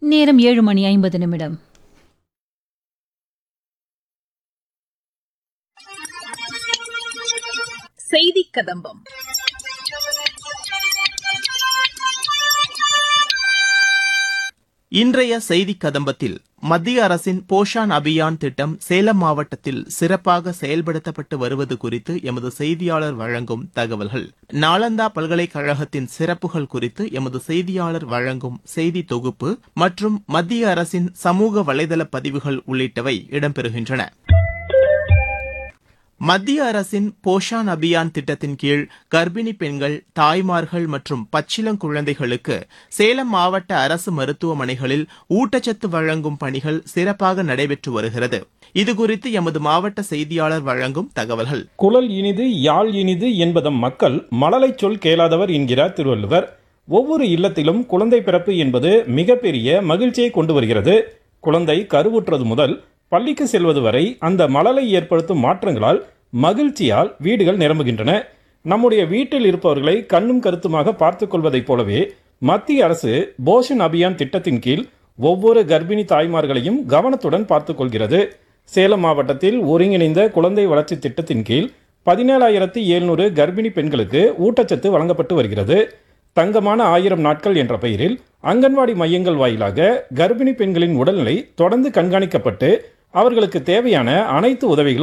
நேரம் ஏழு மணி ஐம்பது நிமிடம் செய்தி கதம்பம் இன்றைய செய்தி கதம்பத்தில் மத்திய அரசின் போஷான் அபியான் திட்டம் சேலம் மாவட்டத்தில் சிறப்பாக செயல்படுத்தப்பட்டு வருவது குறித்து எமது செய்தியாளர் வழங்கும் தகவல்கள் நாளந்தா பல்கலைக்கழகத்தின் சிறப்புகள் குறித்து எமது செய்தியாளர் வழங்கும் செய்தி தொகுப்பு மற்றும் மத்திய அரசின் சமூக வலைதள பதிவுகள் உள்ளிட்டவை இடம்பெறுகின்றன மத்திய அரசின் போஷான் அபியான் திட்டத்தின் கீழ் கர்ப்பிணி பெண்கள் தாய்மார்கள் மற்றும் பச்சிளங்குழந்தைகளுக்கு சேலம் மாவட்ட அரசு மருத்துவமனைகளில் ஊட்டச்சத்து வழங்கும் பணிகள் சிறப்பாக நடைபெற்று வருகிறது இதுகுறித்து எமது மாவட்ட செய்தியாளர் வழங்கும் தகவல்கள் குழல் இனிது யாழ் இனிது என்பதம் மக்கள் மழலைச் சொல் கேளாதவர் என்கிறார் திருவள்ளுவர் ஒவ்வொரு இல்லத்திலும் குழந்தை பிறப்பு என்பது மிகப்பெரிய மகிழ்ச்சியை கொண்டு வருகிறது குழந்தை கருவுற்றது முதல் பள்ளிக்கு செல்வது வரை அந்த மழலை ஏற்படுத்தும் மாற்றங்களால் மகிழ்ச்சியால் வீடுகள் நிரம்புகின்றன நம்முடைய வீட்டில் இருப்பவர்களை கண்ணும் கருத்துமாக பார்த்துக் கொள்வதைப் போலவே மத்திய அரசு போஷன் அபியான் திட்டத்தின் கீழ் ஒவ்வொரு கர்ப்பிணி தாய்மார்களையும் கவனத்துடன் பார்த்துக் கொள்கிறது சேலம் மாவட்டத்தில் ஒருங்கிணைந்த குழந்தை வளர்ச்சி திட்டத்தின் கீழ் பதினேழாயிரத்தி எழுநூறு கர்ப்பிணி பெண்களுக்கு ஊட்டச்சத்து வழங்கப்பட்டு வருகிறது தங்கமான ஆயிரம் நாட்கள் என்ற பெயரில் அங்கன்வாடி மையங்கள் வாயிலாக கர்ப்பிணி பெண்களின் உடல்நிலை தொடர்ந்து கண்காணிக்கப்பட்டு அவர்களுக்கு தேவையான அனைத்து உதவிகளும்